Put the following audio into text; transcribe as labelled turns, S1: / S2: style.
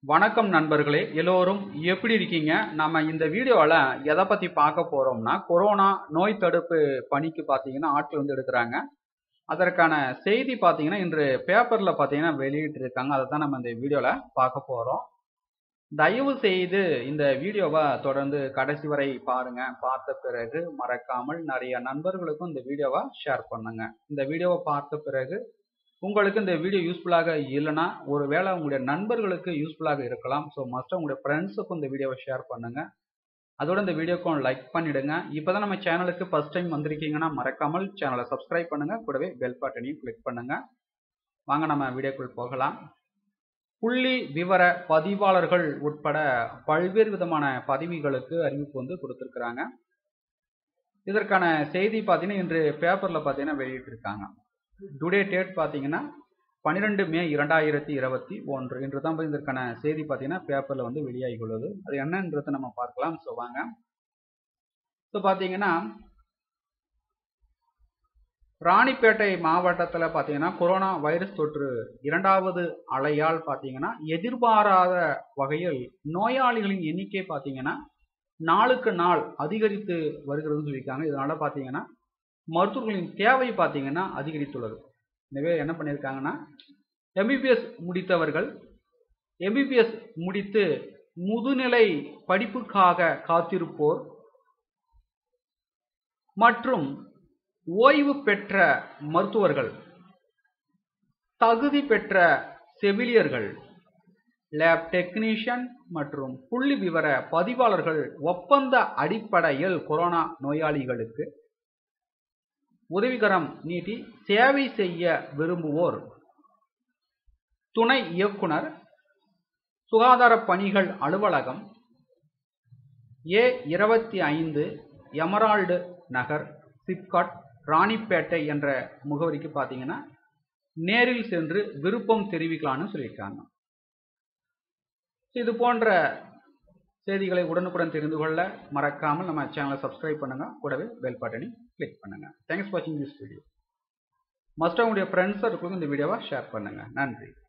S1: வணக்கம் நண்பர்களே எல்லோரும் எப்படி இருக்கீங்க நம்ம இந்த வீடியோவில் எதை பற்றி பார்க்க போகிறோம்னா கொரோனா நோய் தடுப்பு பணிக்கு பார்த்தீங்கன்னா ஆட்கள் வந்து எடுக்கிறாங்க அதற்கான செய்தி பார்த்தீங்கன்னா இன்று பேப்பரில் பார்த்தீங்கன்னா வெளியிட்டிருக்காங்க அதை தான் நம்ம இந்த வீடியோவில் பார்க்க போகிறோம் தயவு செய்து இந்த வீடியோவை தொடர்ந்து கடைசி வரை பாருங்க பார்த்த பிறகு மறக்காமல் நிறைய நண்பர்களுக்கும் இந்த வீடியோவை ஷேர் பண்ணுங்க இந்த வீடியோவை பார்த்த பிறகு உங்களுக்கு இந்த வீடியோ யூஸ்ஃபுல்லாக இல்லைன்னா ஒருவேளை உங்களுடைய நண்பர்களுக்கு யூஸ்ஃபுல்லாக இருக்கலாம் ஸோ மஸ்ட்டாக உங்களுடைய ஃப்ரெண்ட்ஸுக்கும் இந்த வீடியோவை ஷேர் பண்ணுங்க அதோட இந்த வீடியோக்கும் லைக் பண்ணிடுங்க இப்போ தான் நம்ம சேனலுக்கு ஃபர்ஸ்ட் டைம் வந்திருக்கீங்கன்னா மறக்காமல் சேனலை சப்ஸ்கிரைப் பண்ணுங்க கூடவே பெல் பட்டனையும் கிளிக் பண்ணுங்க வாங்க நம்ம வீடியோக்குள் போகலாம் புள்ளி விவர பதிவாளர்கள் உட்பட பல்வேறு விதமான பதவிகளுக்கு அறிவிப்பு வந்து கொடுத்துருக்குறாங்க இதற்கான செய்தி பார்த்தீங்கன்னா இன்று பேப்பரில் பார்த்தீங்கன்னா வெளியிட்டிருக்காங்க டுடே டேட் பார்த்தீங்கன்னா பன்னிரெண்டு மே இரண்டாயிரத்தி இருபத்தி ஒன்று இன்று தான் இதற்கான செய்தி பார்த்தீங்கன்னா பேப்பரில் வந்து வெளியாகி உள்ளது அது என்னன்றதை நம்ம பார்க்கலாம் ஸோ வாங்க ஸோ பார்த்தீங்கன்னா ராணிப்பேட்டை மாவட்டத்தில் பார்த்தீங்கன்னா கொரோனா வைரஸ் தொற்று இரண்டாவது அலையால் பார்த்தீங்கன்னா எதிர்பாராத வகையில் நோயாளிகளின் எண்ணிக்கை பார்த்தீங்கன்னா நாளுக்கு நாள் அதிகரித்து வருகிறதுன்னு சொல்லியிருக்காங்க இதனால பார்த்தீங்கன்னா மருத்துவர்களின் தேவை பார்த்தீங்கன்னா அதிகரித்துள்ளது எனவே என்ன பண்ணியிருக்காங்கன்னா எம்பிபிஎஸ் முடித்தவர்கள் எம்பிபிஎஸ் முடித்து முதுநிலை படிப்புக்காக காத்திருப்போர் மற்றும் ஓய்வு பெற்ற மருத்துவர்கள் தகுதி பெற்ற செவிலியர்கள் லேப் டெக்னீஷியன் மற்றும் புள்ளி விவர பதிவாளர்கள் ஒப்பந்த அடிப்படையில் கொரோனா நோயாளிகளுக்கு உதவிகரம் நீட்டி சேவை செய்ய விரும்புவோர் துணை இயக்குனர் சுகாதார பணிகள் அலுவலகம் ஏ இருபத்தி ஐந்து எமரால்டு நகர் சிப்காட் ராணிப்பேட்டை என்ற முகவரிக்கு பார்த்தீங்கன்னா நேரில் சென்று விருப்பம் தெரிவிக்கலாம்னு சொல்லியிருக்காங்க இது போன்ற செய்திகளை உடனுக்குடன் தெரிந்து கொள்ள மறக்காமல் நம்ம சேனலை சப்ஸ்கிரைப் பண்ணுங்க கூடவே பெல் பட்டனை கிளிக் பண்ணுங்க தேங்க்ஸ் வாட்சிங் திஸ் வீடியோ மஸ்ட் உங்களுடைய ஃப்ரெண்ட்ஸ் இருக்கும் இந்த வீடியோவை ஷேர் பண்ணுங்க நன்றி